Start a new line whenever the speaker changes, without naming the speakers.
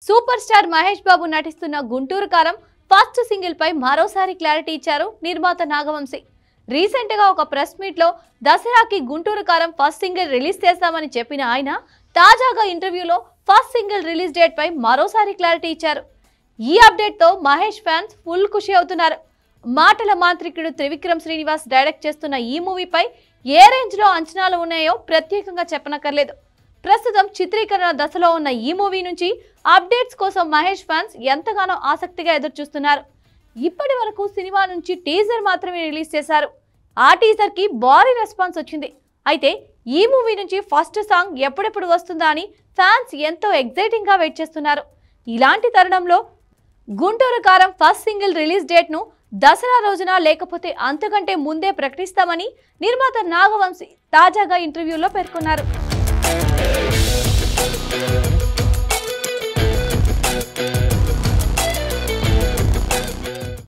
super star Mahesh బాబు నటిస్తున్న గుంటూరు కారం first single పై మరోసారి క్లారిటీ ఇచ్చారు నిర్మాత నాగవంశి రీసెంట్ గా ఒక ప్రెస్ మీట్ లో దసరాకి గుంటూరు కారం ఫస్ట్ సింగిల్ రిలీజ్ చేస్తామని చెప్పిన ఆయన తాజాగా ఇంటర్వ్యూలో ఫస్ట్ సింగిల్ రిలీజ్ డేట్ పై మరోసారి క్లారిటీ ఇచ్చారు ఈ అప్డేట్ తో మహేష్ ఫ్యాన్స్ ఫుల్ ఖుషి అవుతున్నారు మాటల మాంత్రికుడు త్రివిక్రమ్ శ్రీనివాస్ డైరెక్ట్ చేస్తున్న ఈ మూవీపై ఏ రేంజ్ లో అంచనాలు ఉన్నాయో ప్రత్యేకంగా చెప్పనక్కర్లేదు ప్రస్తుతం చిత్రీకరణ దశలో ఉన్న ఈ మూవీ నుంచి అప్డేట్స్ కోసం మహేష్ ఫ్యాన్స్ ఎంతగానో ఆసక్తిగా ఎదురుచూస్తున్నారు ఇప్పటి వరకు సినిమా నుంచి టీజర్ మాత్రమే రిలీజ్ చేశారు ఆ టీజర్ కి భారీ రెస్పాన్స్ వచ్చింది అయితే ఈ మూవీ నుంచి ఫస్ట్ సాంగ్ ఎప్పుడెప్పుడు వస్తుందా అని ఫ్యాన్స్ ఎంతో ఎగ్జైటింగ్ గా వెయిట్ చేస్తున్నారు ఇలాంటి తరుణంలో గుంటూరు కారం ఫస్ట్ సింగిల్ రిలీజ్ డేట్ ను దసరా రోజున లేకపోతే అంతకంటే ముందే ప్రకటిస్తామని నిర్మాత నాగవంశి తాజాగా ఇంటర్వ్యూలో పేర్కొన్నారు